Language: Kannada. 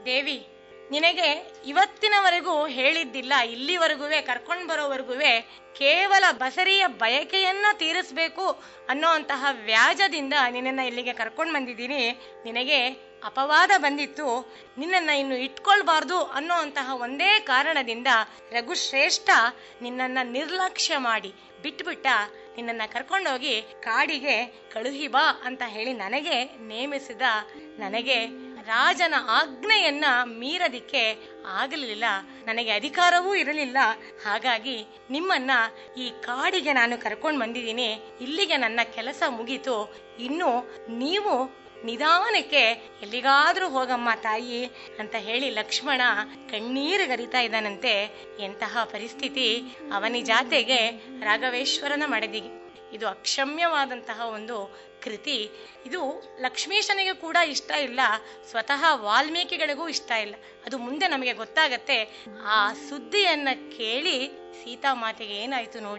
ದೇವಿ ನಿನಗೆ ಇವತ್ತಿನವರೆಗೂ ಹೇಳಿದ್ದಿಲ್ಲ ಇಲ್ಲಿವರೆಗೂ ಕರ್ಕೊಂಡ್ ಬರೋವರೆಗೂ ಕೇವಲ ಬಸರಿಯ ಬಯಕೆಯನ್ನ ತೀರಿಸ್ಬೇಕು ಅನ್ನೋಂತಹ ವ್ಯಾಜದಿಂದ ನಿನ್ನನ್ನ ಇಲ್ಲಿಗೆ ಕರ್ಕೊಂಡ್ ಬಂದಿದ್ದೀನಿ ನಿನಗೆ ಅಪವಾದ ಬಂದಿತ್ತು ನಿನ್ನನ್ನ ಇನ್ನು ಇಟ್ಕೊಳ್ಬಾರ್ದು ಅನ್ನೋಂತಹ ಒಂದೇ ಕಾರಣದಿಂದ ರಘುಶ್ರೇಷ್ಠ ನಿನ್ನನ್ನ ನಿರ್ಲಕ್ಷ್ಯ ಮಾಡಿ ಬಿಟ್ಬಿಟ್ಟ ನಿನ್ನನ್ನ ಕರ್ಕೊಂಡೋಗಿ ಕಾಡಿಗೆ ಕಳುಹಿ ಬಾ ಅಂತ ಹೇಳಿ ನನಗೆ ನೇಮಿಸಿದ ನನಗೆ ರಾಜನ ಆಜ್ಞೆಯನ್ನ ಮೀರದಿಕ್ಕೆ ಆಗಲಿಲ್ಲ ನನಗೆ ಅಧಿಕಾರವೂ ಇರಲಿಲ್ಲ ಹಾಗಾಗಿ ನಿಮ್ಮನ್ನ ಈ ಕಾಡಿಗೆ ನಾನು ಕರ್ಕೊಂಡು ಬಂದಿದ್ದೀನಿ ಇಲ್ಲಿಗೆ ನನ್ನ ಕೆಲಸ ಮುಗೀತು ಇನ್ನು ನೀವು ನಿಧಾನಕ್ಕೆ ಎಲ್ಲಿಗಾದ್ರೂ ಹೋಗಮ್ಮ ತಾಯಿ ಅಂತ ಹೇಳಿ ಲಕ್ಷ್ಮಣ ಕಣ್ಣೀರು ಗರಿತಾ ಇದ್ದಾನಂತೆ ಎಂತಹ ಪರಿಸ್ಥಿತಿ ಅವನಿ ಜಾತೆಗೆ ರಾಘವೇಶ್ವರನ ಮಡದಿಗೆ ಇದು ಅಕ್ಷಮ್ಯವಾದಂತಹ ಒಂದು ಕೃತಿ ಇದು ಲಕ್ಷ್ಮೀಶನಿಗೆ ಕೂಡ ಇಷ್ಟ ಇಲ್ಲ ಸ್ವತಃ ವಾಲ್ಮೀಕಿಗಳಿಗೂ ಇಷ್ಟ ಇಲ್ಲ ಅದು ಮುಂದೆ ನಮಗೆ ಗೊತ್ತಾಗತ್ತೆ ಆ ಸುದ್ದಿಯನ್ನ ಕೇಳಿ ಸೀತಾಮಾತೆಗೆ ಏನಾಯ್ತು ನೋಡಿ